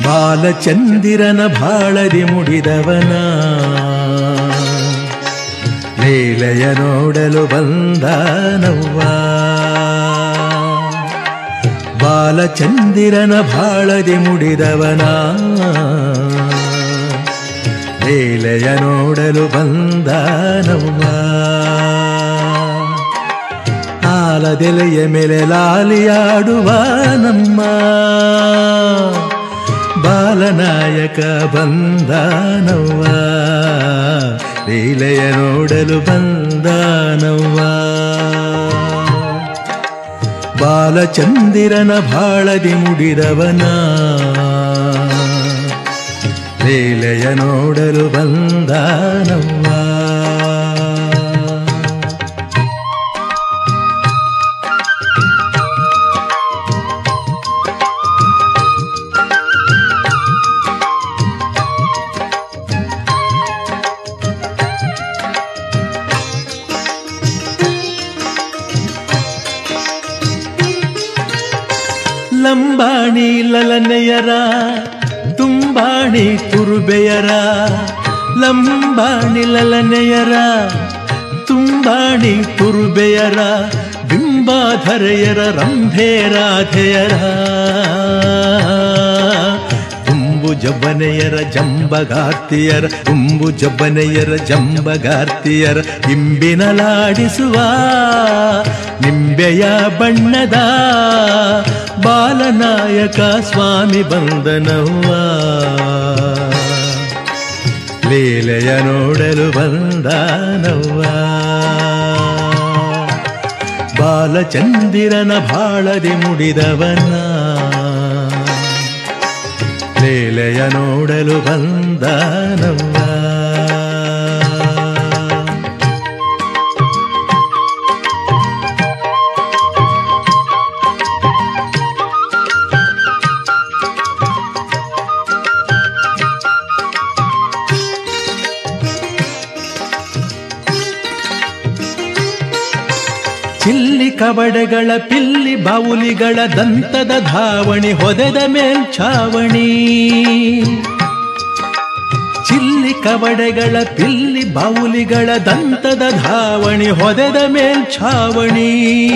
ಬಾಲಚಂದಿರನ ಬಾಳದಿ ಮುಡಿದವನ ಲೀಲೆಯ ನೋಡಲು ಬಂದಾನವ್ವ ಬಾಲಚಂದಿರನ ಬಾಳದಿ ಮುಡಿದವನ ಲೀಲೆಯ ನೋಡಲು ಬಂದಾನವ್ವ ಆಲದೆಲೆಯ ಮೇಲೆ ಲಾಲಿಯಾಡುವ ನಮ್ಮ ಬಾಲನಾಯಕ ಬಂದಾನವ್ವ ಲೀಲೆಯ ನೋಡಲು ಬಂದಾನವ್ವ ಬಾಲಚಂದಿರನ ಬಾಳದಿ ಮುಡಿದವನ ಲೀಲೆಯ ನೋಡಲು ಬಂದಾನವ್ವ ಲಂಬಾಣಿ ಲಲನೆಯರ ತುಂಬಾಣಿ ತುರುಬೆಯರ ಲಂಬಾಣಿ ಲಲನೆಯರ ತುಂಬಾಣಿ ತುರುಬೆಯರ ಬಿಂಬಾಧರೆಯರ ರಂಭೇರಾಧೆಯರ ತುಂಬು ಜಬ್ಬನೆಯರ ಜಂಬಗಾರ್ತಿಯರ ತುಂಬು ಜಬ್ಬನೆಯರ ಜಂಬಗಾರ್ತಿಯರ ಹಿಂಬಿನಲಾಡಿಸುವ ನಿಂಬೆಯ ಬಣ್ಣದ ಬಾಲನಾಯಕ ಸ್ವಾಮಿ ಬಂದನವ್ವ ಲೀಲೆಯ ನೋಡಲು ಬಂದಾನವ್ವ ಬಾಲಚಂದಿರನ ಬಾಳದಿ ಮುಡಿದವನ ಲೀಲೆಯ ನೋಡಲು ಬಂದಾನವ್ವ ಚಿಲ್ಲಿ ಕವಡೆಗಳ ಪಿಲ್ಲಿ ಬಾವುಲಿಗಳ ದಂತದ ಧಾವಣಿ ಹೊದೆದ ಮೇಲ್ಛಾವಣಿ ಚಿಲ್ಲಿ ಕವಡೆಗಳ ಪಿಲ್ಲಿ ಬಾವುಲಿಗಳ ದಂತದ ಧಾವಣಿ ಹೊದೆದ ಮೇಲ್ಛಾವಣಿ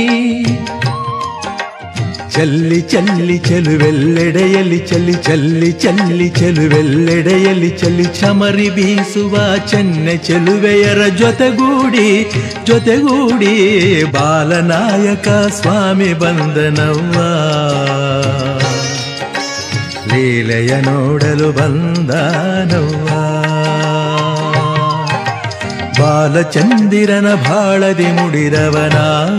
ಚಲ್ಲಿ ಚಲ್ಲಿ ಚೆಲುವೆಲ್ಲೆಡೆಯಲ್ಲಿ ಚಲಿ ಚಲ್ಲಿ ಚಲ್ಲಿ ಚೆಲುವೆಲ್ಲೆಡೆಯಲ್ಲಿ ಚಲಿ ಚಮರಿ ಬೀಸುವ ಚೆನ್ನೆ ಚೆಲುವೆಯರ ಜೊತೆಗೂಡಿ ಜೊತೆಗೂಡಿ ಬಾಲನಾಯಕ ಸ್ವಾಮಿ ಬಂದನವ್ವ ಲೀಲೆಯ ನೋಡಲು ಬಂದನವ್ವ ಬಾಲಚಂದಿರನ ಬಾಳದಿ ಮುಡಿದವನ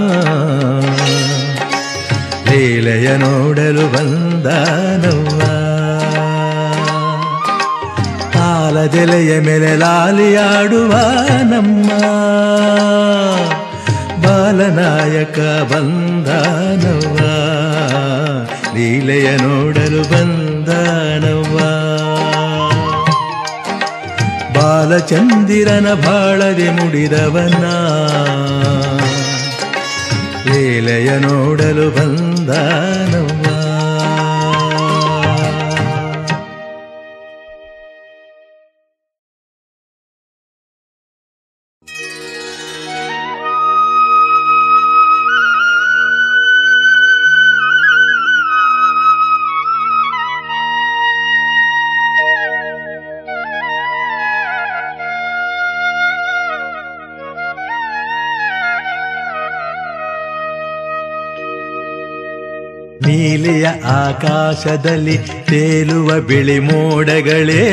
ಲೀಲೆಯ ನೋಡಲು ಬಂದಾನವ್ವ ಆಲದೆಲೆಯ ಮೇಲೆ ಲಾಲಿಯಾಡುವ ನಮ್ಮ ಬಾಲನಾಯಕ ಬಂದಾನವ್ವ ಲೀಲೆಯ ನೋಡಲು ಬಂದಾನವ್ವ ಬಾಲಚಂದಿರನ ಬಾಳದೆ ಮುಡಿದವನ ಲೀಲೆಯ ನೋಡಲು ಬಂದಾನವ್ವ ನೀಲಿಯ ಆಕಾಶದಲ್ಲಿ ತೇಲುವ ಬಿಳಿ ಮೋಡಗಳೇ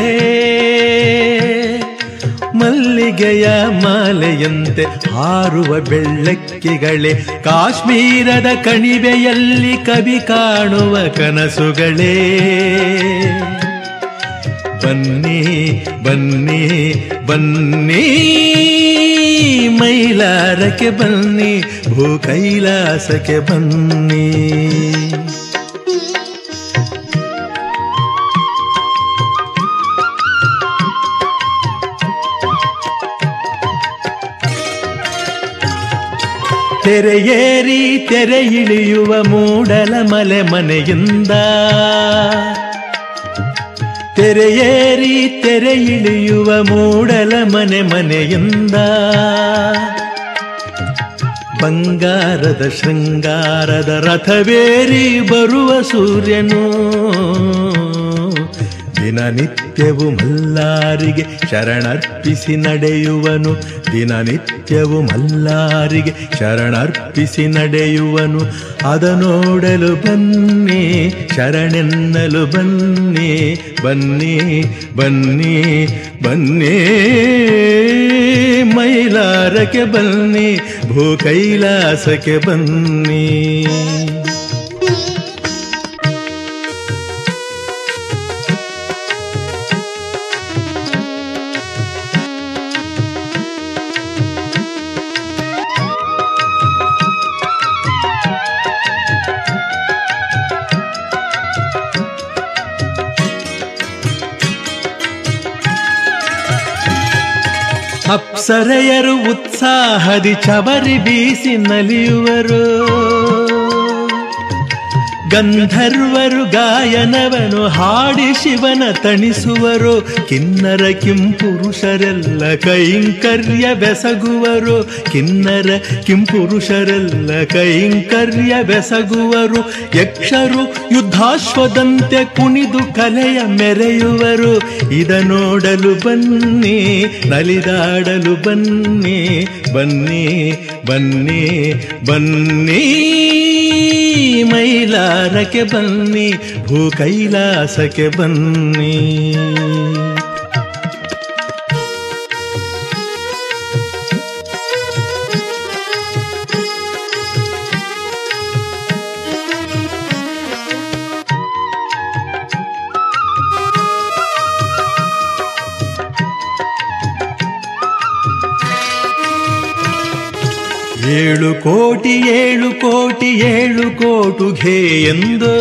ಮಲ್ಲಿಗೆಯ ಮಾಲೆಯಂತೆ ಹಾರುವ ಬೆಳ್ಳಕ್ಕಿಗಳೇ ಕಾಶ್ಮೀರದ ಕಣಿವೆಯಲ್ಲಿ ಕವಿ ಕಾಣುವ ಕನಸುಗಳೇ ಬನ್ನಿ ಬನ್ನಿ ಬನ್ನಿ ಮೈಲಾರಕ್ಕೆ ಬನ್ನಿ ಭೂ ಕೈಲಾಸಕ್ಕೆ ಬನ್ನಿ ತೆರೆಯೇರಿ ತೆರೆ ಇಳಿಯುವ ಮೂಡಲ ಮಲೆ ಮನೆಯಿಂದ ತೆರೆಯೇರಿ ತೆರೆ ಇಳಿಯುವ ಮೂಡಲ ಮನೆ ಮನೆಯಿಂದ ಬಂಗಾರದ ಶೃಂಗಾರದ ರಥವೇರಿ ಬರುವ ಸೂರ್ಯನು ದಿನನಿತ್ಯವು ಮಲ್ಲಾರಿಗೆ ಶರಣರ್ಪಿಸಿ ನಡೆಯುವನು ದಿನನಿತ್ಯವು ಮಲ್ಲಾರಿಗೆ ಶರಣರ್ಪಿಸಿ ನಡೆಯುವನು ಅದ ನೋಡಲು ಬನ್ನಿ ಶರಣೆನ್ನಲು ಬನ್ನಿ ಬನ್ನಿ ಬನ್ನಿ ಬನ್ನಿ ಮೈಲಾರಕ್ಕೆ ಬನ್ನಿ ಭೂ ಕೈಲಾಸಕ್ಕೆ ಬನ್ನಿ ಅಪ್ಸರೆಯರು ಉತ್ಸಾಹದಿ ಚವರಿ ಬೀಸಿ ನಲಿಯುವರು ಗಂಧರ್ವರು ಗಾಯನವನು ಹಾಡಿ ಶಿವನ ತಣಿಸುವರು ಕಿನ್ನರ ಕಿಂಪುರುಷರೆಲ್ಲ ಕೈಂಕರ್ಯ ಬೆಸಗುವರು ಕಿನ್ನರ ಕಿಂಪುರುಷರೆಲ್ಲ ಕೈಂಕರ್ಯ ಬೆಸಗುವರು ಯಕ್ಷರು ಯುದ್ಧಾಶ್ವದಂತೆ ಕುಣಿದು ಕಲೆಯ ಮೆರೆಯುವರು ಇದ ನೋಡಲು ಬನ್ನಿ ನಲಿದಾಡಲು ಬನ್ನಿ ಬನ್ನಿ ಬನ್ನಿ ಬನ್ನಿ ಮೈಲಾರಕ್ಕೆ ಬನ್ನಿ ಭೂ ಕೈಲಾಸಕ್ಕೆ ಬನ್ನಿ ಏಳು ಕೋಟಿ ಏಳು ಕೋಟಿ ಏಳು ಕೋಟುಘೆ ಎಂದು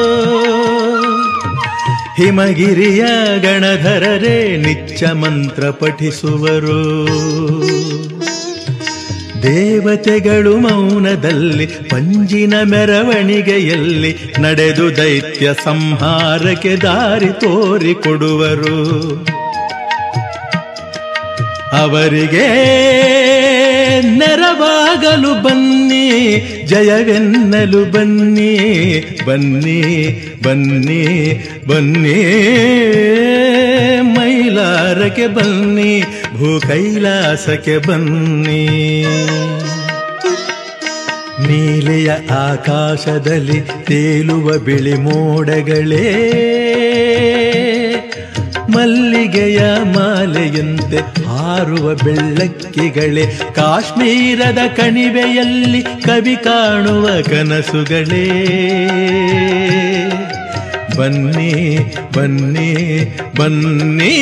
ಹಿಮಗಿರಿಯ ಗಣಧರರೇ ನಿಚ್ಚ ಮಂತ್ರ ಪಠಿಸುವರು ದೇವತೆಗಳು ಮೌನದಲ್ಲಿ ಪಂಜಿನ ಮೆರವಣಿಗೆಯಲ್ಲಿ ನಡೆದು ದೈತ್ಯ ಸಂಹಾರಕ್ಕೆ ದಾರಿ ತೋರಿಕೊಡುವರು ಅವರಿಗೆ ನೆರವಾಗಲು ಬನ್ನಿ ಜಯವೆನ್ನಲು ಬನ್ನಿ ಬನ್ನಿ ಬನ್ನಿ ಬನ್ನಿ ಮೈಲಾರಕ್ಕೆ ಬನ್ನಿ ಭೂ ಕೈಲಾಸಕ್ಕೆ ಬನ್ನಿ ನೀಲೆಯ ಆಕಾಶದಲ್ಲಿ ತೇಲುವ ಬಿಳಿ ಮೋಡಗಳೇ ಮಲ್ಲಿಗೆಯ ಮಾಲೆಯಂತೆ ಹಾರುವ ಬೆಳ್ಳಕ್ಕಿಗಳೇ ಕಾಶ್ಮೀರದ ಕಣಿವೆಯಲ್ಲಿ ಕವಿ ಕಾಣುವ ಕನಸುಗಳೇ ಬನ್ನಿ ಬನ್ನಿ ಬನ್ನಿ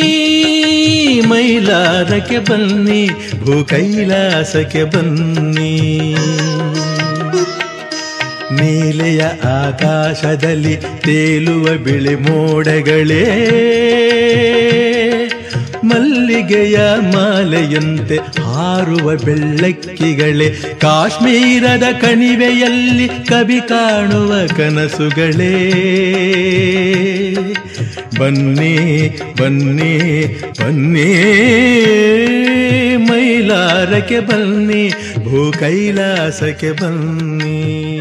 ಮೈಲಾರಕ್ಕೆ ಬನ್ನಿ ಭೂ ಕೈಲಾಸಕ್ಕೆ ಬನ್ನಿ ನೀಲೆಯ ಆಕಾಶದಲ್ಲಿ ತೇಲುವ ಬಿಳಿ ಮೋಡಗಳೇ ಮಲ್ಲಿಗೆಯ ಮಾಲೆಯಂತೆ ಹಾರುವ ಬೆಳ್ಳಕ್ಕಿಗಳೇ ಕಾಶ್ಮೀರದ ಕಣಿವೆಯಲ್ಲಿ ಕವಿ ಕಾಣುವ ಕನಸುಗಳೇ ಬನ್ನಿ ಬನ್ನಿ ಬನ್ನಿ ಮೈಲಾರಕ್ಕೆ ಬನ್ನಿ ಭೂ ಕೈಲಾಸಕ್ಕೆ ಬನ್ನಿ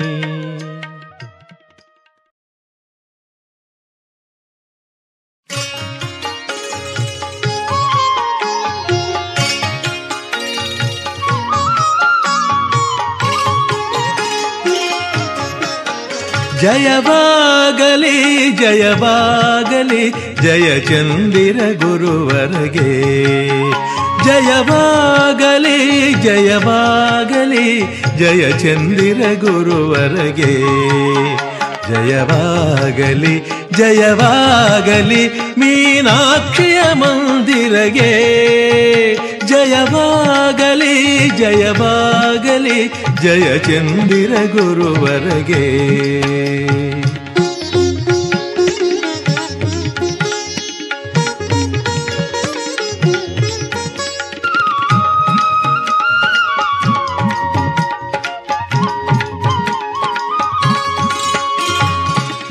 ಜಯವಾಗಲಿ ಜಯವಾಗಲಿ ಜಯ ಚಂದಿರ ಗುರುವರಗೆ ಜಯವಾಗಲಿ ಜಯವಾಗಲಿ ಜಯ ಚಂದಿರ ಗುರುವರಗೆ ಜಯವಾಗಲಿ ಜಯವಾಗಲಿ ಮೀನಾಕ್ಷಿಯ ಮಂದಿರಗೆ ಜಯವಾಗಲಿ ಜಯವಾಗಲಿ ಜಯ ಚಂದಿರ ಗುರುವರಗೆ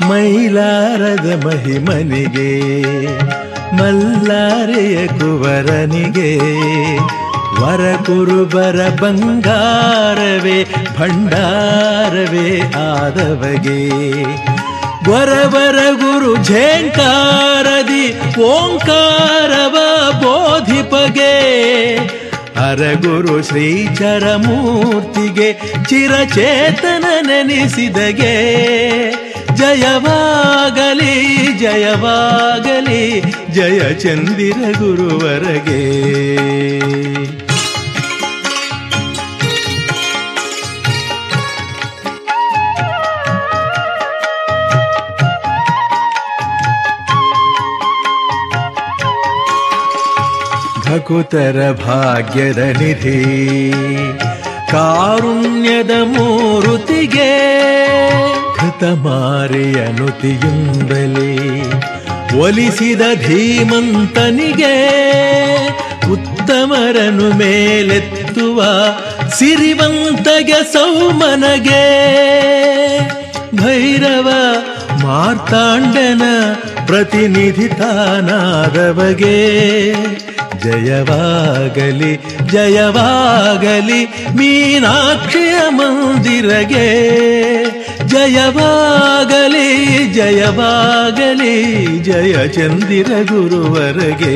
ಮೈಲಾರದ ಮಹಿಮನಿಗೆ ಮಲ್ಲಾರೆಯ ಕುವರನಿಗೆ ವರ ಕುರುಬರ ಬಂಗಾರವೇ ಭಂಡಾರವೇ ಆದವಗೆ ಗೊರವರ ಗುರು ಝೇಂಕಾರದಿ ಓಂಕಾರವ ಬೋಧಿಪಗೆ ಅರಗುರು ಶ್ರೀಚರಮೂರ್ತಿಗೆ ಚಿರಚೇತನ ನೆನೆಸಿದಗೆ ಜಯವಾಗಲಿ ಜಯವಾಗಲಿ ಜಯ ಚಂದಿರ ಗುರುವರಗೆ ಭಕುತರ ಭಾಗ್ಯದ ನಿಧಿ ಕಾರುಣ್ಯದ ಮೂರುತಿಗೆ ಕೃತಮಾರೆಯ ನುತಿಯಿಂದಲೇ ಒಲಿಸಿದ ಧೀಮಂತನಿಗೆ ಉತ್ತಮರನು ಮೇಲೆತ್ತುವ ಸಿರಿವಂತಗೆ ಸೌಮನಗೆ ಭೈರವ ಮಾರ್ತಾಂಡನ ಪ್ರತಿನಿಧಿ ತಾನಾದವಗೆ ಜಯವಾಗಲಿ ಜಯವಾಗಲಿ ಮೀನಾಕ್ಷಿಯ ಮಂದಿರಗೆ ಜಯವಾಗಲಿ ಜಯವಾಗಲಿ ಜಯ ಚಂದಿರ ಗುರುವರಗೆ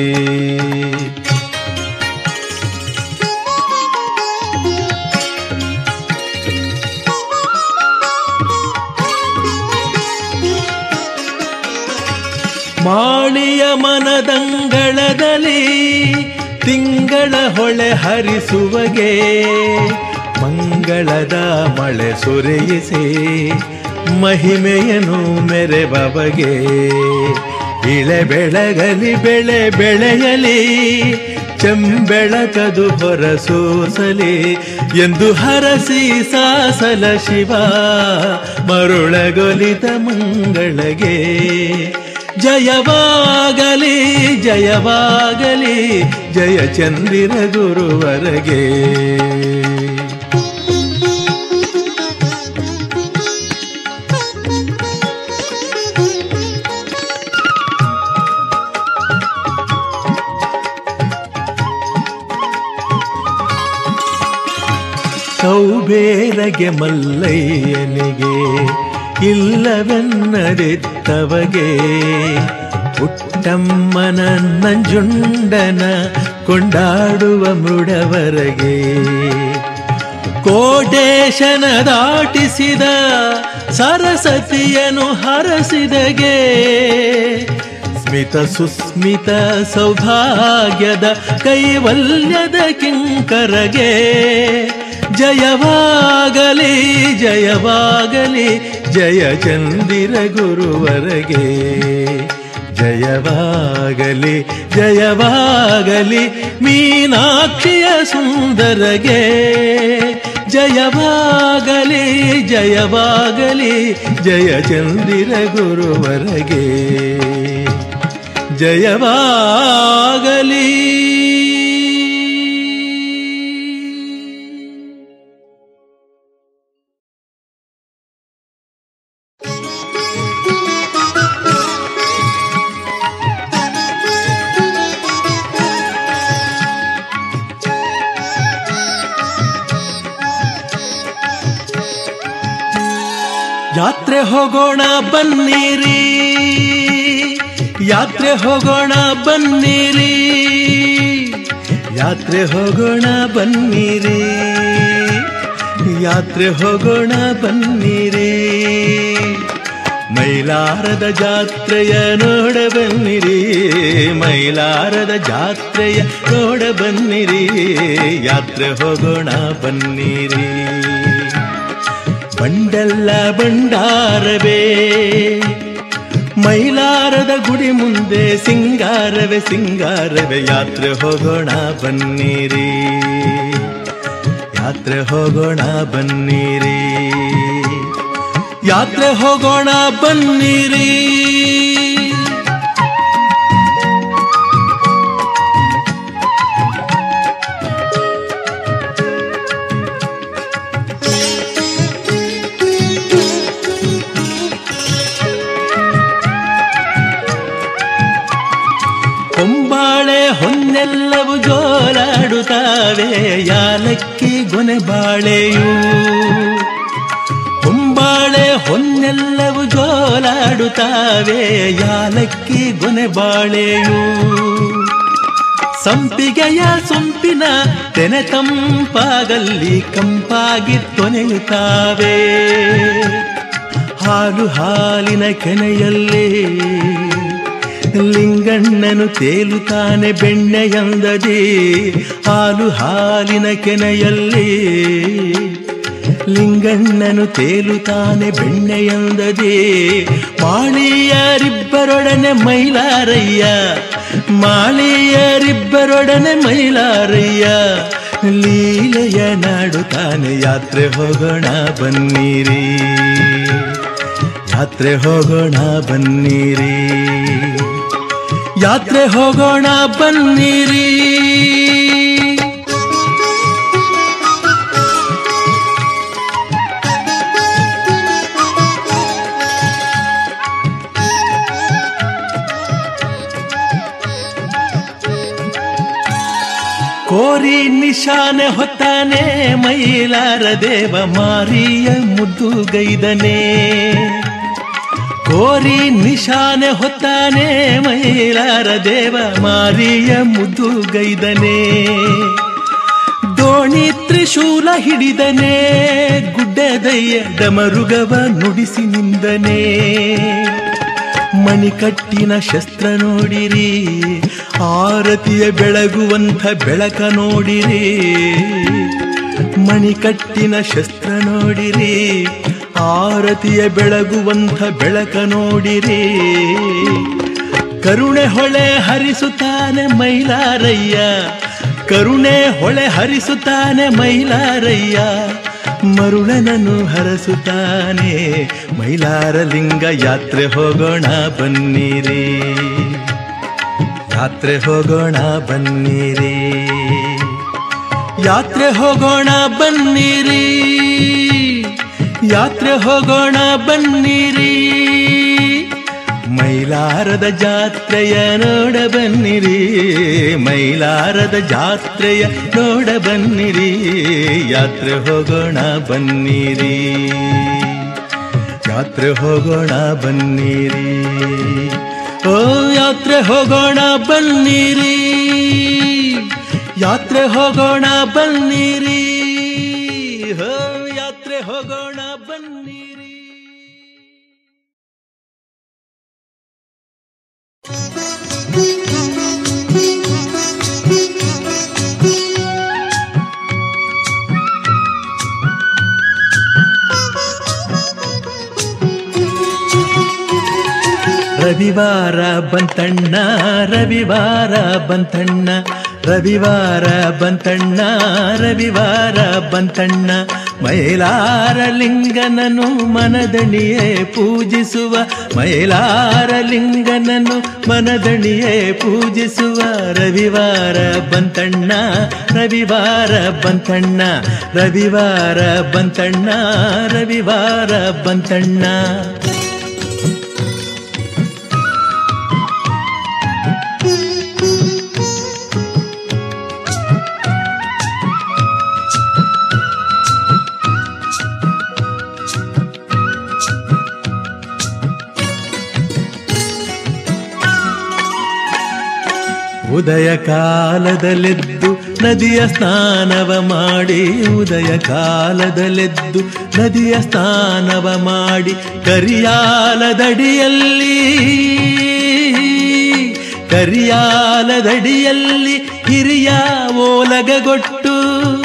ಮಾಳಿಯ ಮನದಂಗಳದಲ್ಲಿ ತಿಂಗಳ ಹೊಳೆ ಹರಿಸುವಗೆ ಮಂಗಳದ ಮಳೆ ಸುರಿಯಿಸಿ ಮಹಿಮೆಯನು ಮೆರೆಬವಗೆ ಇಳೆ ಬೆಳಗಲಿ ಬೆಳೆ ಬೆಳೆಯಲಿ ಚೆಂಬೆಳಕದು ಹೊರಸೂಸಲಿ ಎಂದು ಹರಸಿ ಸಾಸಲ ಶಿವ ಮರುಳಗೊಲಿತ ಮಂಗಳಗೆ ಜಯವಾಗಲಿ ಜಯವಾಗಲಿ ಜಯ ಚಂದಿರ ಗುರುವರಗೆ ಕೌಬೇರಗೆ ಮಲ್ಲಯ್ಯನಿಗೆ ಇಲ್ಲವೆನ್ನದಿತ್ತವಗೆ ಪುಟ್ಟಮ್ಮನ ನಂಜುಂಡನ ಕೊಂಡಾಡುವ ಮೃಡವರಗೆ ಕೋಟೇಶನ ದಾಟಿಸಿದ ಸರಸ್ವತಿಯನು ಹರಸಿದಗೆ ಸ್ಮಿತ ಸುಸ್ಮಿತ ಸೌಭಾಗ್ಯದ ಕೈವಲ್ಯದ ಕಿಂಕರಗೆ ಜಯವಾಗಲಿ ಜಯವಾಗಲಿ ಜಯ ಚಂದಿರ ಗುರುವರಗೆ ಜಯವಾಗಲಿ ಜಯವಾಗಲಿ ಮೀನಾಕ್ಷಿಯ ಸುಂದರಗೆ ಜಯವಾಗಲಿ ಜಯವಾಗಲಿ ಜಯ ಚಂದಿರ ಗುರುವರಗೆ ಜಯವಾಗಲಿ ಯಾತ್ರೆ ಹೋಗೋಣ ಬನ್ನಿರಿ ಯಾತ್ರೆ ಹೋಗೋಣ ಬನ್ನಿರಿ ಯಾತ್ರೆ ಹೋಗೋಣ ಬನ್ನಿರಿ ಯಾತ್ರೆ ಹೋಗೋಣ ಬನ್ನಿರಿ ಮೈಲಾರದ ಜಾತ್ರೆಯ ನೋಡ ಬನ್ನಿರಿ ಮೈಲಾರದ ಜಾತ್ರೆಯ ನೋಡ ಬನ್ನಿರಿ ಯಾತ್ರೆ ಹೋಗೋಣ ಬನ್ನಿರಿ ಬಂಡಲ್ಲ ಬಂಡಾರವೇ ಮೈಲಾರದ ಗುಡಿ ಮುಂದೆ ಸಿಂಗಾರವೇ ಸಿಂಗಾರವೇ ಯಾತ್ರೆ ಹೋಗೋಣ ಬನ್ನಿರಿ ಯಾತ್ರೆ ಹೋಗೋಣ ಬನ್ನಿರಿ ಯಾತ್ರೆ ಹೋಗೋಣ ಬನ್ನಿರಿ ಯಾಲಕ್ಕಿ ಗೊನೆ ಬಾಳೆಯು ಹೊಂಬಾಳೆ ಹೊನ್ನೆಲ್ಲವು ಜೋಲಾಡುತ್ತಾವೆ ಯಾಲಕ್ಕಿ ಗೊನೆ ಬಾಳೆಯು ಸಂಪಿಗೆಯ ಸೊಂಪಿನ ತೆನೆ ತಂಪಾಗಲ್ಲಿ ಕಂಪಾಗಿ ತೊನೆಯುತ್ತಾವೆ ಹಾಲು ಹಾಲಿನ ಕೆನೆಯಲ್ಲಿ ಲಿಂಗಣ್ಣನು ತೇಲುತ್ತಾನೆ ಬೆಣ್ಣೆಯಂದದಿ ಹಾಲು ಹಾಲಿನ ಕೆನೆಯಲ್ಲಿ ಲಿಂಗಣ್ಣನು ತೇಲುತ್ತಾನೆ ಬೆಣ್ಣೆಯಂದದಿ ಮಾಳಿಯರಿಬ್ಬರೊಡನೆ ಮೈಲಾರಯ್ಯ ಮಾಳಿಯರಿಬ್ಬರೊಡನೆ ಮೈಲಾರಯ್ಯ ಲೀಲೆಯ ನಾಡುತ್ತಾನೆ ಯಾತ್ರೆ ಹೋಗೋಣ ಬನ್ನಿರಿ ಯಾತ್ರೆ ಹೋಗೋಣ ಬನ್ನಿರಿ ಯಾತ್ರೆ ಹೋಗೋಣ ಬನ್ನಿರಿ ಕೋರಿ ನಿಶಾನೆ ಹೊತ್ತಾನೆ ಮೈಲಾರ ದೇವ ಮಾರಿಯ ಮುದ್ದುಗೈದನೆ ಕೋರಿ ನಿಶಾನೆ ಹೊತ್ತಾನೆ ಮೈಲಾರ ದೇವ ಮಾರಿಯ ಮುದ್ದುಗೈದನೆ ದೋಣಿ ತ್ರಿಶೂಲ ಹಿಡಿದನೆ ಗುಡ್ಡದಯ್ಯ ಡಮರುಗವ ನುಡಿಸಿ ನಿಂದನೆ ಮಣಿಕಟ್ಟಿನ ಶಸ್ತ್ರ ನೋಡಿರಿ ಆರತಿಯ ಬೆಳಗುವಂಥ ಬೆಳಕ ನೋಡಿರಿ ಮಣಿಕಟ್ಟಿನ ಶಸ್ತ್ರ ನೋಡಿರಿ ಆರತಿಯ ಬೆಳಗುವಂಥ ಬೆಳಕ ನೋಡಿರಿ ಕರುಣೆ ಹೊಳೆ ಹರಿಸುತ್ತಾನೆ ಮೈಲಾರಯ್ಯ ಕರುಣೆ ಹೊಳೆ ಹರಿಸುತ್ತಾನೆ ಮೈಲಾರಯ್ಯ ಮರುಳನನ್ನು ಹರಸುತ್ತಾನೆ ಮೈಲಾರ ಲಿಂಗ ಯಾತ್ರೆ ಹೋಗೋಣ ಬನ್ನಿರಿ ಯಾತ್ರೆ ಹೋಗೋಣ ಬನ್ನಿರಿ ಯಾತ್ರೆ ಹೋಗೋಣ ಬನ್ನಿರಿ ಯಾತ್ರೆ ಹೋಗೋಣ ಬನ್ನಿರಿ ಮೈಲಾರದ ಜಾತ್ರೆಯ ನೋಡ ಬನ್ನಿರಿ ಮೈಲಾರದ ಜಾತ್ರೆಯ ನೋಡ ಬನ್ನಿರಿ ಯಾತ್ರೆ ಹೋಗೋಣ ಬನ್ನಿರಿ ಯಾತ್ರೆ ಹೋಗೋಣ ಬನ್ನಿರಿ ಓ ಯಾತ್ರೆ ಹೋಗೋಣ ಬನ್ನಿರಿ ಯಾತ್ರೆ ಹೋಗೋಣ ಬನ್ನಿರಿ ಹೋ ಯಾತ್ರೆ ಹೋಗೋಣ ಬನ್ನಿರಿ ರವಿವಾರ ಬಂತಣ್ಣ ರವಿವಾರ ಬಂತಣ್ಣ ರವಿವಾರ ಬಂತಣ್ಣ ರವಿವಾರ ಬಂತಣ್ಣ ಮೈಲಾರ ಲಿಂಗನನು ಮನದಣಿಯೇ ಪೂಜಿಸುವ ಮೈಲಾರ ಲಿಂಗನನು ಮನದಣಿಯೇ ಪೂಜಿಸುವ ರವಿವಾರ ಬಂತಣ್ಣ ರವಿವಾರ ಬಂತಣ್ಣ ರವಿವಾರ ಬಂತಣ್ಣ ರವಿವಾರ ಬಂತಣ್ಣ ಉದಯ ಕಾಲದಲ್ಲೆದ್ದು ನದಿಯ ಸ್ನಾನವ ಮಾಡಿ ಉದಯ ಕಾಲದಲ್ಲೆದ್ದು ನದಿಯ ಸ್ನಾನವ ಮಾಡಿ ಕರಿಯಾಲದಡಿಯಲ್ಲಿ ಕರಿಯಾಲದಡಿಯಲ್ಲಿ ಹಿರಿಯ ಓಲಗಗೊಟ್ಟು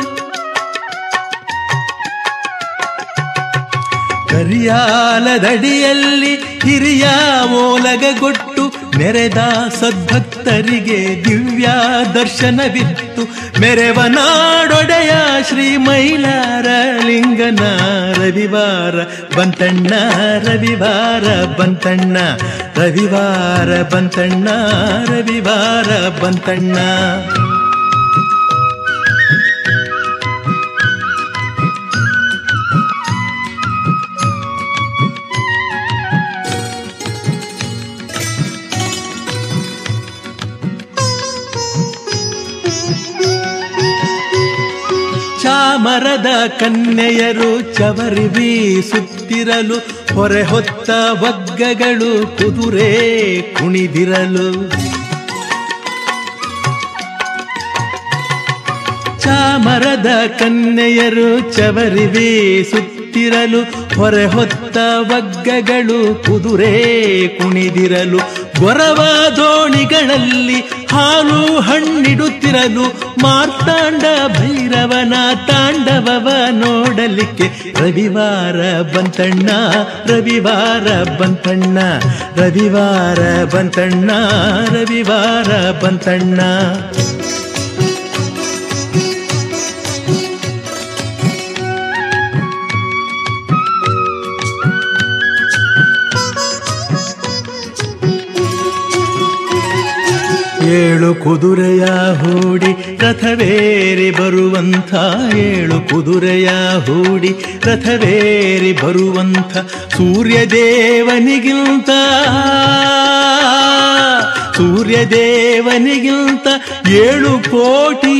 ಕರಿಯಾಲದಡಿಯಲ್ಲಿ ಹಿರಿಯ ಓಲಗಗೊಟ್ಟು ನೆರೆದ ಸದ್ಭಕ್ತರಿಗೆ ದಿವ್ಯ ದರ್ಶನವಿತ್ತು ಮೆರೆವ ನಾಡೊಡೆಯ ಶ್ರೀ ಮೈಲಾರ ಲಿಂಗನ ರವಿವಾರ ಬಂತಣ್ಣ ರವಿವಾರ ಬಂತಣ್ಣ ರವಿವಾರ ಬಂತಣ್ಣ ರವಿವಾರ ಬಂತಣ್ಣ ಚಾಮರದ ಕನ್ಯೆಯರು ಚವರಿ ಬೀಸುತ್ತಿರಲು ಹೊರೆ ಹೊತ್ತ ವಗ್ಗಗಳು ಕುದುರೆ ಕುಣಿದಿರಲು ಚಾಮರದ ಕನ್ಯೆಯರು ಚವರಿ ಬೀಸುತ್ತಿರಲು ಹೊರೆ ಹೊತ್ತ ವಗ್ಗಗಳು ಕುದುರೆ ಕುಣಿದಿರಲು ಗೊರವ ದೋಣಿಗಳಲ್ಲಿ ಹಾಲು ಹಣ್ಣಿಡುತ್ತಿರಲು ಮಾರ್ತಾಂಡ ಭೈರವನ ತಾಂಡವವ ನೋಡಲಿಕ್ಕೆ ರವಿವಾರ ಬಂತಣ್ಣ ರವಿವಾರ ಬಂತಣ್ಣ ರವಿವಾರ ಬಂತಣ್ಣ ರವಿವಾರ ಬಂತಣ್ಣ ಏಳು ಕುದುರೆಯ ಹೂಡಿ ರಥವೇರಿ ಬರುವಂಥ ಏಳು ಕುದುರೆಯ ಹೂಡಿ ರಥವೇರಿ ಬರುವಂಥ ಸೂರ್ಯದೇವನಿಗಿಂತ ಸೂರ್ಯದೇವನಿಗಿಂತ ಏಳು ಕೋಟಿ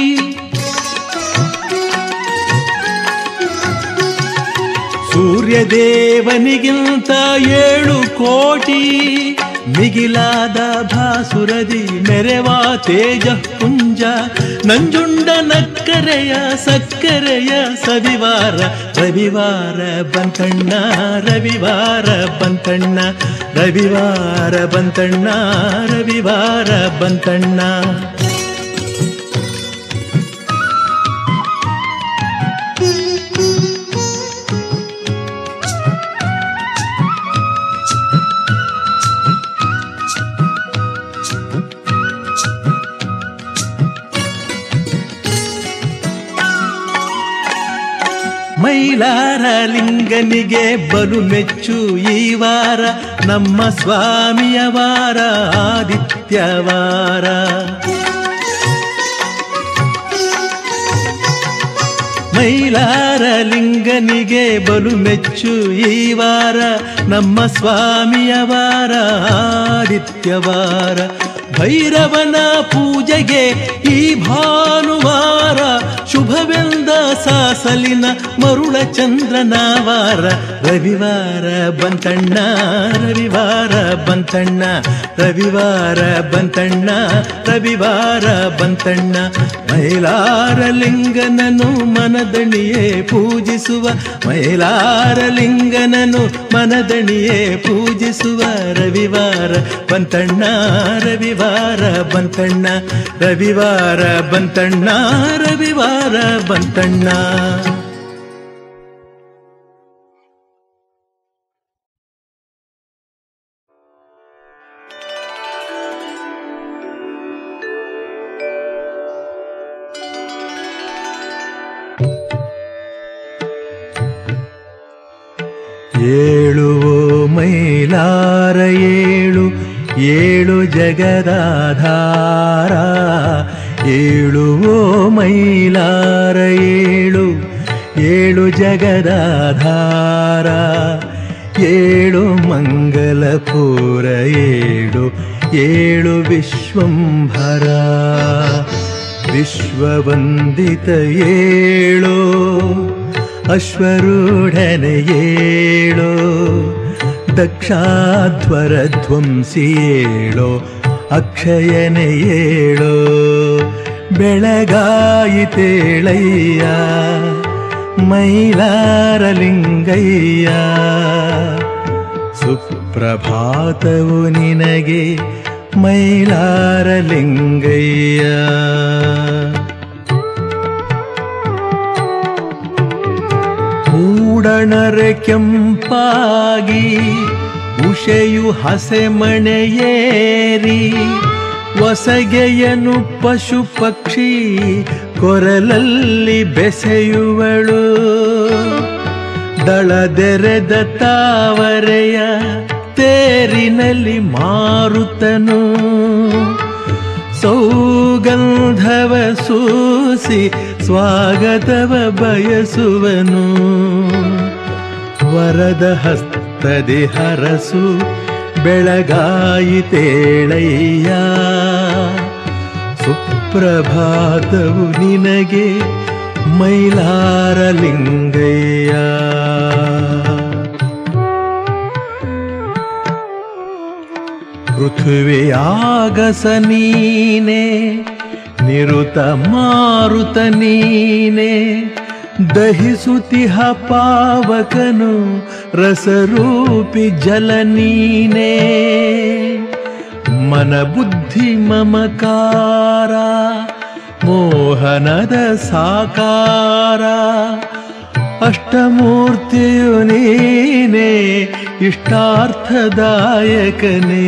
ಸೂರ್ಯದೇವನಿಗಿಂತ ಏಳು ಕೋಟಿ ಮಿಗಿಲಾದ ಭಾಸುರದಿ ಮೆರೆವಾ ತೇಜ ಪುಂಜ ನಂಜುಂಡ ನಕ್ಕರೆಯ ಸಕ್ಕರೆಯ ಸವಿವಾರ ರವಿವಾರ ಬಂತಣ್ಣ ರವಿವಾರ ಬಂತಣ್ಣ ರವಿವಾರ ಬಂತಣ್ಣ ರವಿವಾರ ಬಂತಣ್ಣ ಮೈಲಾರ ಲಿಂಗನಿಗೆ ಬಲು ಮೆಚ್ಚು ಈ ವಾರ ನಮ್ಮ ಸ್ವಾಮಿಯ ವಾರ ಆದಿತ್ಯವಾರ ಮೈಲಾರ ಲಿಂಗನಿಗೆ ಬಲು ಮೆಚ್ಚು ಈ ವಾರ ನಮ್ಮ ಸ್ವಾಮಿಯ ವಾರ ಆದಿತ್ಯವಾರ ಭೈರವನ ಪೂಜೆಗೆ ಈ ಭಾನುವಾರ ಶುಭವೆಂದ ಸಾಸಲಿನ ಮರುಳ ಚಂದ್ರನ ವಾರ ರವಿವಾರ ಬಂತಣ್ಣ ರವಿವಾರ ಬಂತಣ್ಣ ರವಿವಾರ ಬಂತಣ್ಣ ರವಿವಾರ ಬಂತಣ್ಣ ಮೈಲಾರ ಲಿಂಗನನು ಮನದಣಿಯೇ ಪೂಜಿಸುವ ಮೈಲಾರ ಲಿಂಗನನು ಮನದಣಿಯೇ ಪೂಜಿಸುವ ರವಿವಾರ ಬಂತಣ್ಣ ರವಿವಾರ ಬಂತಣ್ಣ ರವಿವಾರ ಬಂತಣ್ಣ ರವಿವಾರ ಬಂತಣ್ಣ ಏಳು ಓ ಮೈಲಾರ ಏಳು ಏಳು ಜಗದಾಧಾರ ಏಳು ಓ ಮೈಲಾರ ಏಳು ಏಳು ಜಗದಾಧಾರ ಏಳು ಮಂಗಲಪುರ ಏಳು ಏಳು ವಿಶ್ವಂಭರ ವಿಶ್ವವಂದಿತ ಏಳು ಅಶ್ವರೂಢನೆ ಏಳೋ ದಕ್ಷಾಧ್ವರ ಧ್ವಂಸಿ ಏಳೋ ಅಕ್ಷಯನೆ ಏಳೋ ಬೆಳಗಾಯಿತೇಳಯ್ಯ ಮೈಲಾರಲಿಂಗಯ್ಯ ಸುಪ್ರಭಾತವು ನಿನಗೆ ಮೈಲಾರಲಿಂಗಯ್ಯ ಮೂಡಣರೆ ಕೆಂಪಾಗಿ ಉಷೆಯು ಹಸೆಮಣೆಯೇರಿ ಹೊಸಗೆಯನು ಪಶು ಪಕ್ಷಿ ಕೊರಲಲ್ಲಿ ಬೆಸೆಯುವಳು ದಳದೆರೆದ ತಾವರೆಯ ತೇರಿನಲ್ಲಿ ಮಾರುತನು ಸೌಗಂಧವ ಸೂಸಿ ಸ್ವಾಗತವ ಬಯಸುವನು ವರದ ಹಸ್ತದಿ ಹರಸು ಬೆಳಗಾಯಿತೇಳಯ್ಯ ಸುಪ್ರಭಾತವು ನಿನಗೆ ಮೈಲಾರ ಲಿಂಗಯ್ಯ ಪೃಥ್ವಿಯಾಗಸ ನೀನೆ ನಿರುತ ಮಾರುತ ನೀನೆ ದಹಿಸುತಿಹ ಪಾವಕನು ರಸರೂಪಿ ಜಲ ನೀನೆ ಮನ ಬುದ್ಧಿ ಮಮಕಾರ ಮೋಹನದ ಸಾಕಾರ ಅಷ್ಟಮೂರ್ತಿಯು ನೀನೇ ಇಷ್ಟಾರ್ಥದಾಯಕನೇ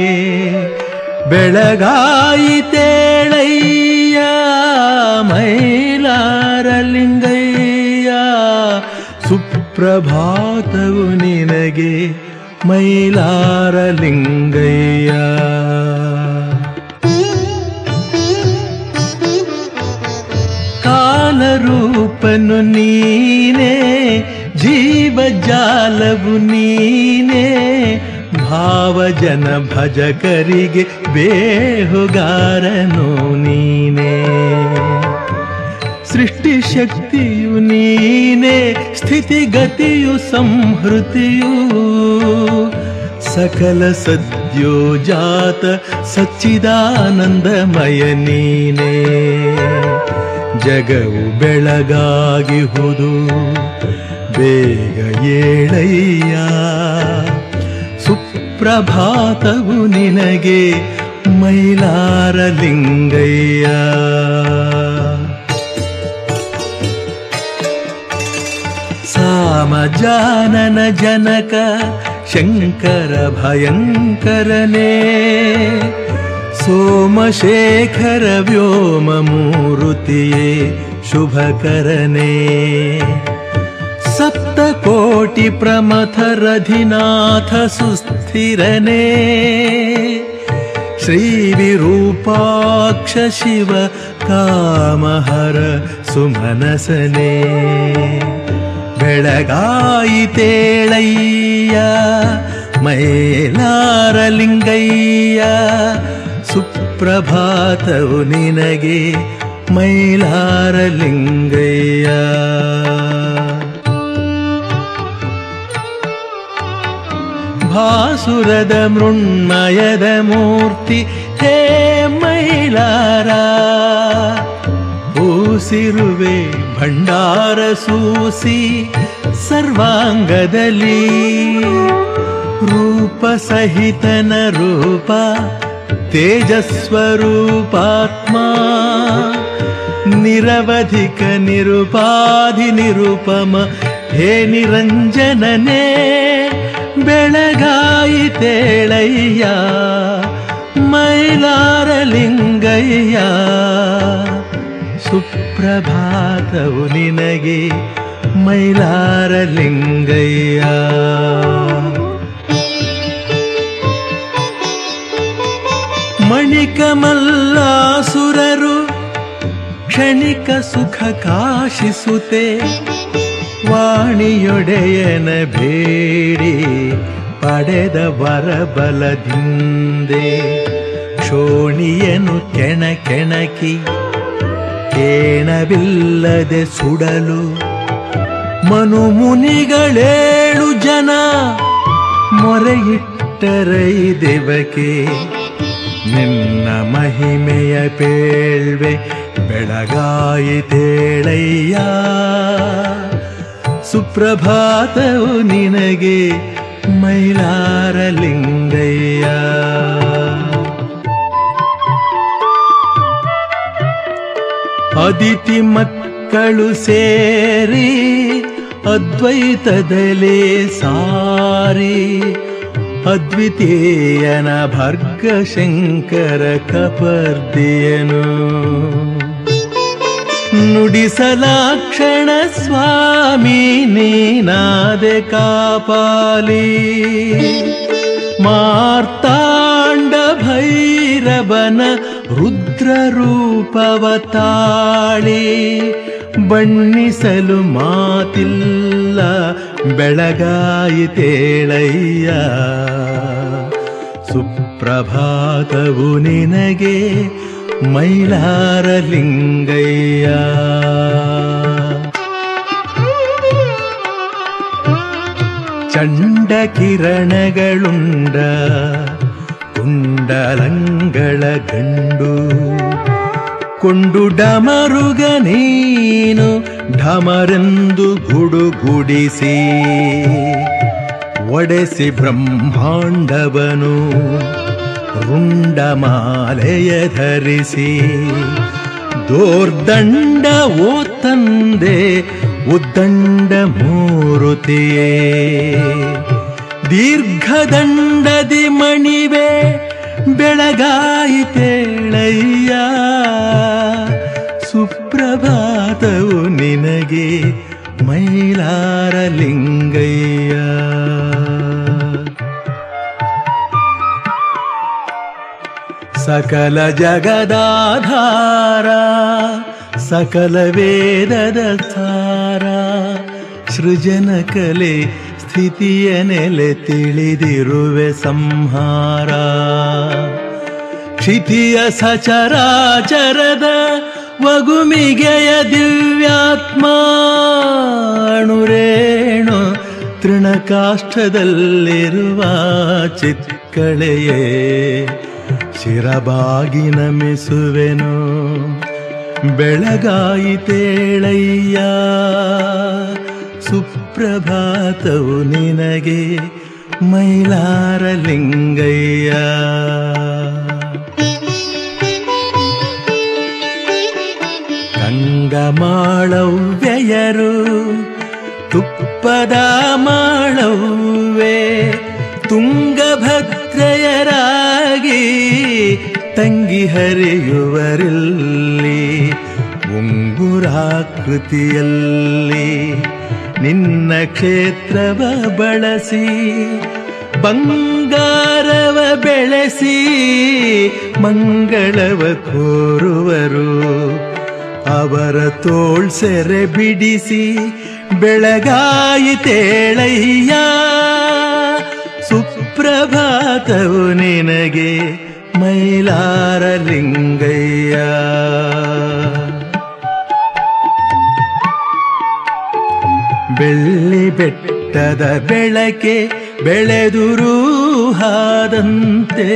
ಬೆಳಗಾಯಿತೇಳಯ್ಯ ಮೈಲಾರ ಲಿಂಗಯ್ಯ ಸುಪ್ರಭಾತವು ನಿನಗೆ ಮೈಲಾರ ಲಿಂಗಯ್ಯ ಕಾಲರೂಪನು ನೀನೇ ಜೀವಜಾಲವು ನೀನೇ ಭಾವಜನ ಭಜಕರಿಗೆ ಬೇಹುಗಾರನು ನೀನೇ ಸೃಷ್ಟಿ ಶಕ್ತಿಯು ನೀನೇ ಸ್ಥಿತಿಗತಿಯು ಸಂಹೃತಿಯು ಸಕಲ ಸದ್ಯೋಜಾತ ಸಚ್ಚಿದಾನಂದಮಯ ನೀನೇ ಜಗವು ಬೆಳಗಾಗಿಹುದು ಬೇಗ ಏಳಯ್ಯ ಸುಪ್ರಭಾತವು ನಿನಗೆ ಮೈಲಾರ ಲಿಂಗಯ್ಯ ಸಾಮಜಾನನ ಜನಕ ಶಂಕರ ಭಯಂಕರನೇ ಸೋಮಶೇಖರ ವ್ಯೋಮ ಮೂರುತಿಯೇ ಶುಭಕರನೇ ಸಪ್ತಕೋಟಿ ಪ್ರಮಥರಧಿನಾಥ ಸುಸ್ಥಿರನೇ ಶ್ರೀ ವಿರೂಪಾಕ್ಷ ಶಿವ ಕಾಮಹರ ಸುಮನಸನೇ ಬೆಳಗಾಯಿತೇಳಯ್ಯ ಮೈಲಾರ ಲಿಂಗಯ್ಯ ಸುಪ್ರಭಾತವು ನಿನಗೆ ಮೈಲಾರ ಲಿಂಗಯ್ಯ ಭಾಸುರದ ಮೃಣ್ಮಯದ ಮೂರ್ತಿ ಹೇ ಮೈಲಾರ ಊಸಿರುವೆ ಭಂಡಾರ ಸೂಸಿ ಸರ್ವಾಂಗದಲ್ಲಿ ರೂಪ ಸಹಿತನ ರೂಪ ತೇಜಸ್ವರೂಪಾತ್ಮ ನಿರವಧಿಕ ನಿರುಪಾಧಿ ನಿರುಪಮ ಹೇ ನಿರಂಜನನೇ ಬೆಳಗಾಯಿತೇಳಯ್ಯ ಮೈಲಾರ ಲಿಂಗಯ್ಯ ಸುಪ್ರಭಾತವು ನಿನಗೆ ಮೈಲಾರ ಲಿಂಗಯ್ಯ ಮಣಿಕಮಲ್ಲಾಸುರರು ಕ್ಷಣಿಕ ಸುಖ ಕಾಶಿಸುತ್ತೆ ವಾಣಿಯೊಡೆಯನ ಬೇಡಿ ಪಡೆದ ವರಬಲದಿಂದೆ ಶೋಣಿಯನು ಕೆಣ ಕೆಣಕಿ ಕೇಣವಿಲ್ಲದೆ ಸುಡಲು ಮನುಮುನಿಗಳೇಳು ಜನ ಮೊರೆಯಿಟ್ಟರೈ ದೇವಕೆ ನಿನ್ನ ಮಹಿಮೆಯ ಪೇಳ್ವೆ ಬೆಳಗಾಯಿತೇಳಯ್ಯ ಸುಪ್ರಭಾತವು ನಿನಗೆ ಮೈಲಾರ ಲಿಂಗಯ್ಯ ಅದಿತಿ ಮಕ್ಕಳು ಸೇರಿ ಅದ್ವೈತದಲೇ ಸಾರಿ ಅದ್ವಿತೀಯನ ಭರ್ಗ ಶಂಕರ ಕಪರ್ದಿಯನು ನುಡಿಸಲಾಕ್ಷಣ ಸ್ವಾಮಿ ನೀನಾದೆ ಕಾಪಾಲಿ ಮಾರ್ತಾಂಡ ಭೈರವನ ರುದ್ರ ರೂಪವತಾಳಿ ಬಣ್ಣಿಸಲು ಮಾತಿಲ್ಲ ಬೆಳಗಾಯಿತೇಳಯ್ಯ ಸುಪ್ರಭಾತವು ನಿನಗೆ ಮೈಲಾರ ಲಿಂಗಯ್ಯ ಚಂಡ ಕಿರಣಗಳುಂಡ ಕುಂಡಲಂಗಳ ಗಂಡು ಕೊಂಡು ಡಮರುಗ ನೀನು ಢಮರೆಂದು ಗುಡುಗುಡಿಸಿ ಒಡೆಸಿ ಬ್ರಹ್ಮಾಂಡವನು ರುಂಡಮಾಲೆಯ ಧರಿಸಿ ದೋರ್ದಂಡ ಓ ತಂದೆ ಉದ್ದಂಡ ಮೂರುತಿಯೇ ದೀರ್ಘದಂಡದಿ ಮಣಿವೆ ಬೆಳಗಾಯಿತೇಳಯ್ಯ ಸುಪ್ರಭಾತವು ನಿನಗೆ ಮೈಲಾರ ಲಿಂಗಯ್ಯ ಸಕಲ ಜಗದಾಧಾರ ಸಕಲ ವೇದದ ಸಾರ ಸೃಜನ ಕಲೆ ಸ್ಥಿತಿಯ ನೆಲೆ ತಿಳಿದಿರುವೆ ಸಂಹಾರ ಕ್ಷಿತಿಯ ಸಚರಾಚರದ ವಗುಮಿಗೆಯ ದಿವ್ಯಾತ್ಮಾಣುರೇಣು ತೃಣಕಾಷ್ಠದಲ್ಲಿರುವ ಚಿತ್ಕಳೆಯೇ ಶಿರಬಾಗಿ ನಮಿಸುವೆನು ಬೆಳಗಾಯಿತೇಳಯ್ಯ ಸುಪ್ರಭಾತವು ನಿನಗೆ ಮೈಲಾರ ಲಿಂಗಯ್ಯ ಗಂಗಮಾಳವ್ಯಯರು ತುಪ್ಪದ ಮಾಳವ್ವೆ ತುಂಗಭದ್ರೆಯರಾಗಿ ತಂಗಿ ಹರಿಯುವರಿಲ್ಲಿ ಉಂಗುರಾಕೃತಿಯಲ್ಲಿ ನಿನ್ನ ಕ್ಷೇತ್ರವ ಬಳಸಿ ಬಂಗಾರವ ಬೆಳೆಸಿ ಮಂಗಳವ ಕೋರುವರು ಅವರ ತೋಳ್ ಸೆರೆ ಬಿಡಿಸಿ ಬೆಳಗಾಯಿತೇಳಯ್ಯ ಸುಪ್ರಭಾತವು ನಿನಗೆ ಮೈಲಾರ ಲಿಂಗಯ್ಯ ಬೆಳ್ಳಿ ಬೆಟ್ಟದ ಬೆಳಕೆ ಬೆಳೆದುರು ಹಾದಂತೆ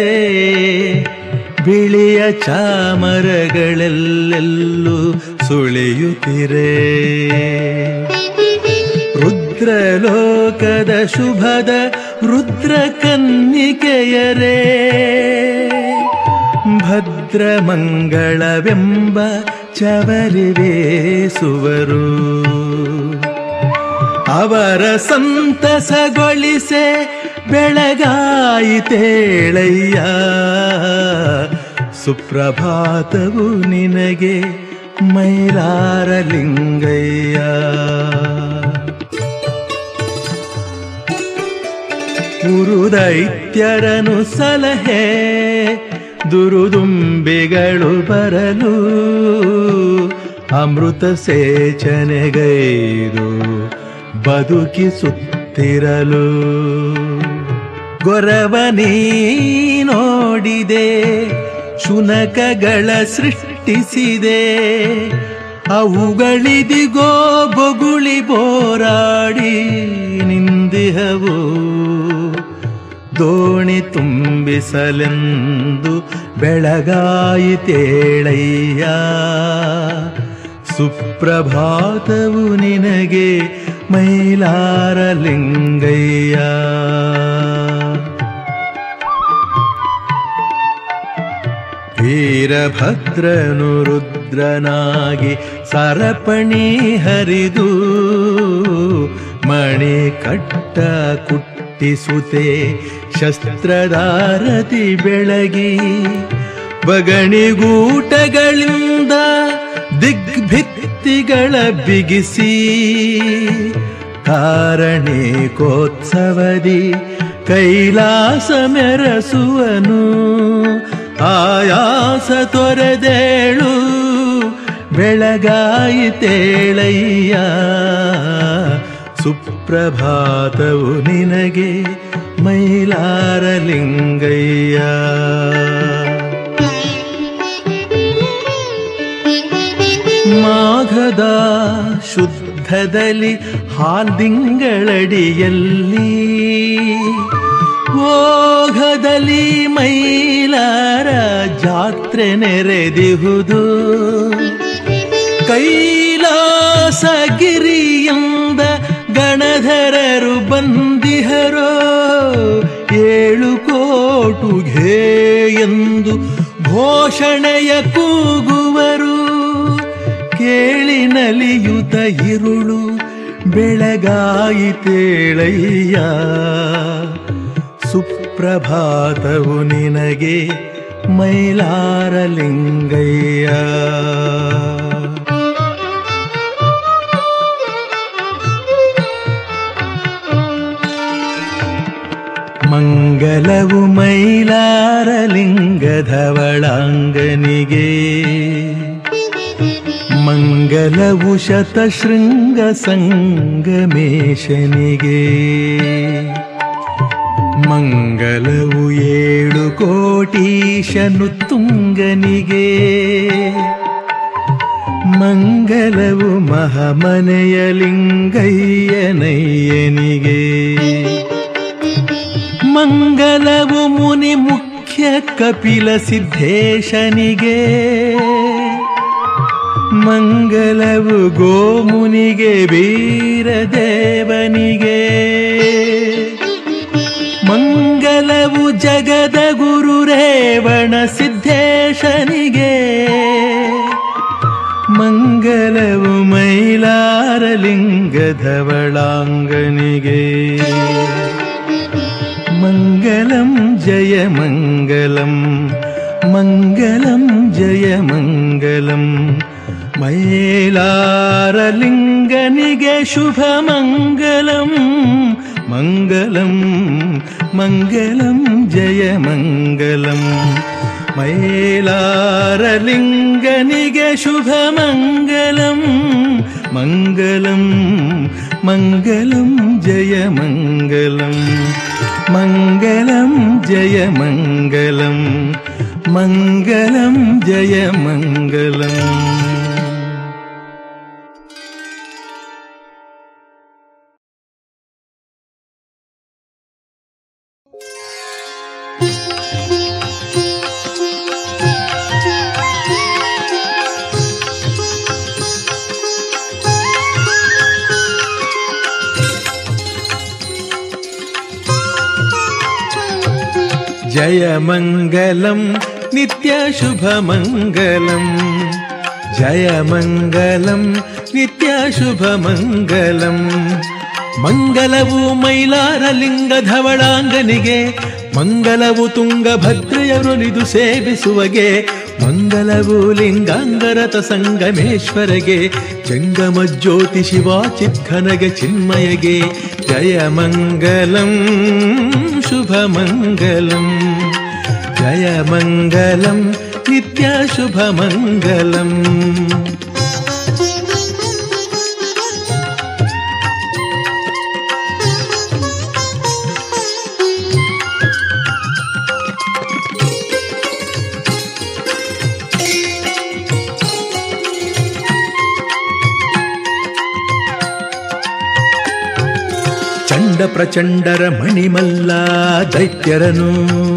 ಬಿಳಿಯ ಚಾಮರಗಳೆಲ್ಲೆಲ್ಲೂ ಸುಳಿಯುತ್ತಿರೆ ರುದ್ರಲೋಕದ ಶುಭದ ರುದ್ರ ಕನ್ನಿಕೆಯರೇ ಭದ್ರ ಮಂಗಳವೆಂಬ ಚವರಿವೇಸುವರು ಅವರ ಸಂತಸಗೊಳಿಸೆ ಬೆಳಗಾಯಿತೇಳಯ್ಯ ಸುಪ್ರಭಾತವು ನಿನಗೆ ಮೈಲಾರ ಲಿಂಗಯ್ಯ ಗುರುದೈತ್ಯರನು ಸಲಹೆ ದುರುದುಂಬಿಗಳು ಬರಲು ಅಮೃತ ಸೇಚನೆಗೈದು ಬದುಕಿಸುತ್ತಿರಲು ಗೊರವನೀ ನೋಡಿದೆ ಶುನಕಗಳ ಸೃಷ್ಟಿಸಿದೆ ಅವುಗಳಿದಿಗೋ ಬೊಗುಳಿ ಬೋರಾಡಿ ನಿಂದಿಹವು ದೋಣಿ ತುಂಬಿಸಲೆಂದು ಬೆಳಗಾಯಿತೇಳಯ್ಯ ಸುಪ್ರಭಾತವು ನಿನಗೆ ಮೈಲಾರ ಲಿಂಗಯ್ಯ ವೀರಭದ್ರನು ರುದ್ರನಾಗಿ ಸರಪಣಿ ಹರಿದು ಮಣಿ ಕಟ್ಟ ಕುಟ್ಟಿಸುತ್ತೆ ಶಸ್ತ್ರದಾರತಿ ಬೆಳಗಿ ಬಗಣಿಗೂಟಗಳಿಂದ ದಿಗ್ಭಿತ್ತಿಗಳ ಬಿಗಿಸಿ ಕಾರಣಿಕೋತ್ಸವದಿ ಕೈಲಾಸ ಮೆರಸುವನು ಆಯಾಸ ತೊರೆದೇಳು ಬೆಳಗಾಯಿತೇಳಯ್ಯ ಸುಪ್ರಭಾತವು ನಿನಗೆ ಮೈಲಾರ ಲಿಂಗಯ್ಯ ಮಾಘದ ಶುದ್ಧದಲ್ಲಿ ಹಾಲ್ದಿಂಗಳಡಿಯಲ್ಲಿ ಓಘದಲ್ಲಿ ಮೈಲಾರ ಜಾತ್ರೆ ನೆರೆದಿಹುದು ಕೈಲಾಸಗಿರಿಯಿಂದ ಗಣಧರರು ಬಂದಿಹರೋ ಏಳು ಕೋಟುಘೇ ಎಂದು ಘೋಷಣೆಯ ಕೂಗುವರು ಕೇಳಿ ನಲಿಯುತ ಇರುಳು ಬೆಳಗಾಯಿತೇಳಯ್ಯ ಸುಪ್ರಭಾತವು ನಿನಗೆ ಮೈಲಾರಲಿಂಗಯ್ಯ ಮಂಗಲವು ಮೈಲಾರಲಿಂಗಧವಳಾಂಗನಿಗೆ ಮಂಗಲವು ಶತಶೃಂಗ ಸಂಗಮೇಶನಿಗೆ ಮಂಗಲವು ಏಳು ಕೋಟೀಶನು ತುಂಗನಿಗೆ ಮಂಗಲವು ಮಹಮನೆಯ ಲಿಂಗಯ್ಯನಯ್ಯನಿಗೆ ಮಂಗಲವು ಮುನಿ ಮುಖ್ಯ ಕಪಿಲ ಸಿದ್ಧೇಶನಿಗೆ ಮಂಗಲವು ಗೋಮುನಿಗೆ ವೀರದೇವನಿಗೆ ಮಂಗಲವು ಜಗದ ಗುರು ರೇವಣ ಸಿದ್ಧೇಶನಿಗೆ ಮಂಗಲವು ಮೈಲಾರಲಿಂಗಧವಳಾಂಗನಿಗೆ मङ्गलं जय मङ्गलं मङ्गलं जय मङ्गलं मयेलारलिङ्गनिगे शुभमङ्गलं मङ्गलं मङ्गलं जय मङ्गलं मयेलारलिङ्गनिगे शुभमङ्गलं मङ्गलं मङ्गलं जय मङ्गलम् मङ्गलं जय मङ्गलं मङ्गलं जय मङ्गलम् जय मङ्गलं नित्यशुभमङ्गलम् जय मङ्गलं नित्यशुभमङ्गलम् ಮಂಗಲವು ಮೈಲಾರಲಿಂಗಧವಳಾಂಗನಿಗೆ ಮಂಗಲವು ತುಂಗಭದ್ರೆಯರುಳಿದು ಸೇವಿಸುವಗೆ ಮಂಗಲವು ಲಿಂಗಾಂಗರತ ಸಂಗಮೇಶ್ವರಗೆ ಜಂಗಮ ಜ್ಯೋತಿ ಶಿವಾಚಿತ್ಘನಗೆ ಚಿನ್ಮಯಗೆ ಜಯ ಮಂಗಲಂ ಶುಭ ಮಂಗಲಂ ಜಯ ಮಂಗಲಂ ನಿತ್ಯ ಶುಭ ಮಂಗಲಂ ಚಂಡ ಪ್ರಚಂಡರ ಮಣಿಮಲ್ಲ ದೈತ್ಯರನು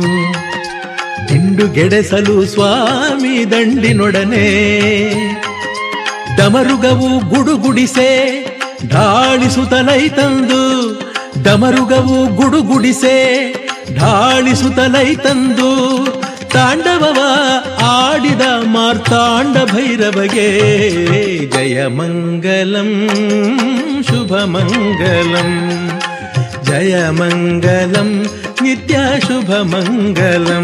ದಿಂಡು ಗೆಡೆಸಲು ಸ್ವಾಮಿ ದಂಡಿನೊಡನೆ ಡಮರುಗವು ಗುಡುಗುಡಿಸೆ ಢಾಳಿಸುತ್ತಲೈ ತಂದು ಡಮರುಗವು ಗುಡುಗುಡಿಸೆ ಢಾಳಿಸುತ್ತಲೈ ತಂದು ತಾಂಡವವ ಆಡಿದ ಮಾರ್ತಾಂಡ ಭೈರವಗೆ ಜಯ ಮಂಗಲಂ ಶುಭ ಮಂಗಲಂ ಜಯ ಮಂಗಲಂ ನಿತ್ಯ ಶುಭ ಮಂಗಲಂ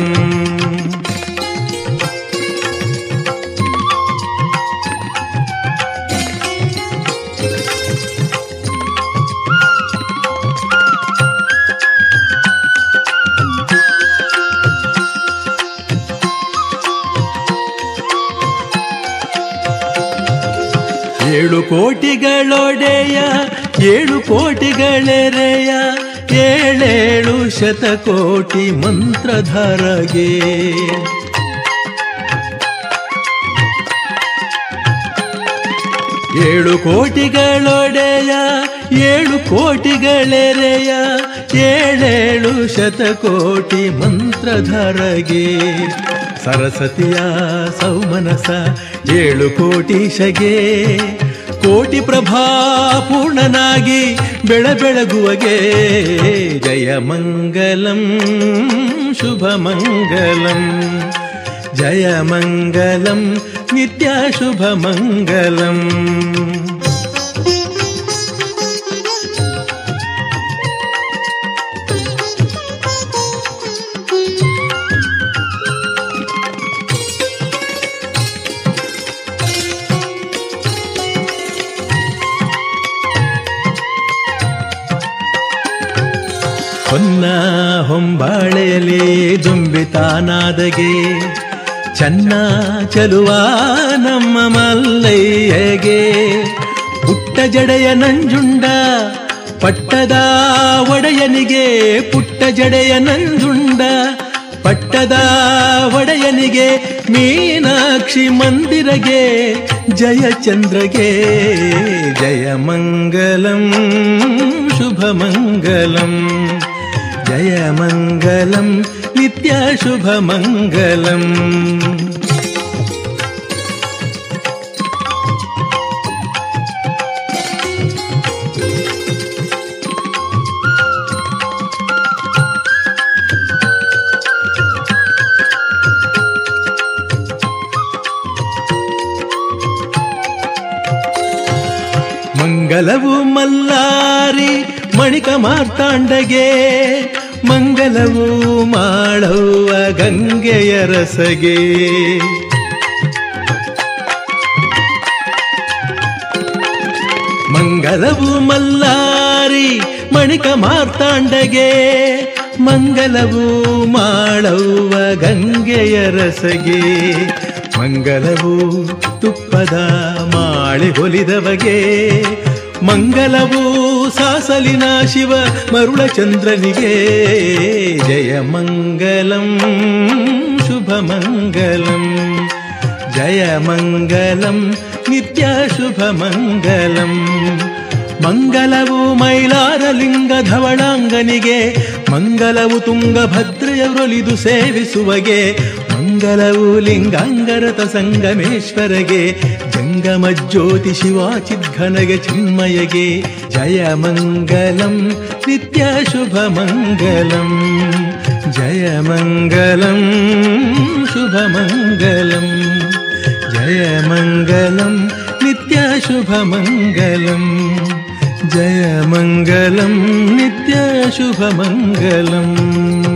ಏಳು ಕೋಟಿಗಳೊಡೆಯ ಏಳು ಕೋಟಿಗಳೆರೆಯ ಏಳೇಳು ಶತಕೋಟಿ ಮಂತ್ರಧಾರಗೆ ಏಳು ಕೋಟಿಗಳೊಡೆಯ ಏಳು ಕೋಟಿಗಳೆರೆಯ ಏಳೇಳು ಶತಕೋಟಿ ಮಂತ್ರಧರಗೆ ಸರಸ್ವತಿಯ ಸೌಮನಸ ಏಳು ಕೋಟೀಶಗೆ ಕೋಟಿ ಪ್ರಭಾ ಪೂರ್ಣನಾಗಿ ಬೆಳ ಬೆಳಗುವಗೆ ಜಯ ಮಂಗಲಂ ಶುಭ ಮಂಗಲಂ ಜಯ ಮಂಗಲಂ ನಿತ್ಯ ಶುಭ ಮಂಗಲಂ ಹೊನ್ನ ಹೊಂಬಾಳೆಯಲ್ಲಿ ದುಂಬಿತಾನಾದಗೆ ಚನ್ನ ಚಲುವ ನಮ್ಮ ಮಲ್ಲಯ್ಯಗೆ ಪುಟ್ಟ ಜಡೆಯ ನಂಜುಂಡ ಪಟ್ಟದ ಒಡೆಯನಿಗೆ ಪುಟ್ಟ ಜಡೆಯ ನಂಜುಂಡ ಪಟ್ಟದ ಒಡೆಯನಿಗೆ ಮೀನಾಕ್ಷಿ ಮಂದಿರಗೆ ಜಯಚಂದ್ರಗೆ ಜಯ ಮಂಗಲಂ ಶುಭ ಮಂಗಲಂ ಜಯ ಮಂಗಲಂ ನಿತ್ಯ ಶುಭ ಮಂಗಲಂ ಮಂಗಲವು ಮಲ್ಲಾರಿ ಮಣಿಕ ಮಾರ್ತಾಂಡಗೆ ಮಂಗಲವು ಮಾಡವ್ವ ಗಂಗೆಯ ರಸಗೆ ಮಂಗಲವು ಮಲ್ಲಾರಿ ಮಣಿಕ ಮಾರ್ತಾಂಡಗೆ ಮಂಗಲವು ಮಾಡವ್ವ ಗಂಗೆಯ ರಸಗೆ ಮಂಗಲವು ತುಪ್ಪದ ಮಾಳೆ ಹೊಲಿದವಗೆ ಮಂಗಲವು ಸಾಸಲಿನ ಶಿವ ಮರುಳ ಚಂದ್ರನಿಗೆ ಜಯ ಮಂಗಲಂ ಶುಭ ಮಂಗಲಂ ಜಯ ಮಂಗಲಂ ನಿತ್ಯ ಶುಭ ಮಂಗಲಂ ಮಂಗಲವು ಮೈಲಾರಲಿಂಗ ಧವಳಾಂಗನಿಗೆ ಮಂಗಲವು ತುಂಗಭದ್ರೆಯವರೊಲಿದು ಸೇವಿಸುವಗೆ ಮಂಗಲವು ಲಿಂಗಾಂಗರತ ಸಂಗಮೇಶ್ವರಗೆ ಜಂಗಮ ಜ್ಯೋತಿ ಶಿವಾಚಿದ್ಘನಗೆ ಚಿನ್ಮಯಗೆ ಜಯ ಮಂಗಲಂ ನಿತ್ಯ ಶುಭ ಮಂಗಲಂ ಜಯ ಮಂಗಲಂ ಶುಭ ಮಂಗಲಂ ಜಯ ಮಂಗಲಂ ನಿತ್ಯ ಶುಭ ಮಂಗಲಂ ಜಯ ಮಂಗಲಂ ನಿತ್ಯ ಶುಭ ಮಂಗಲಂ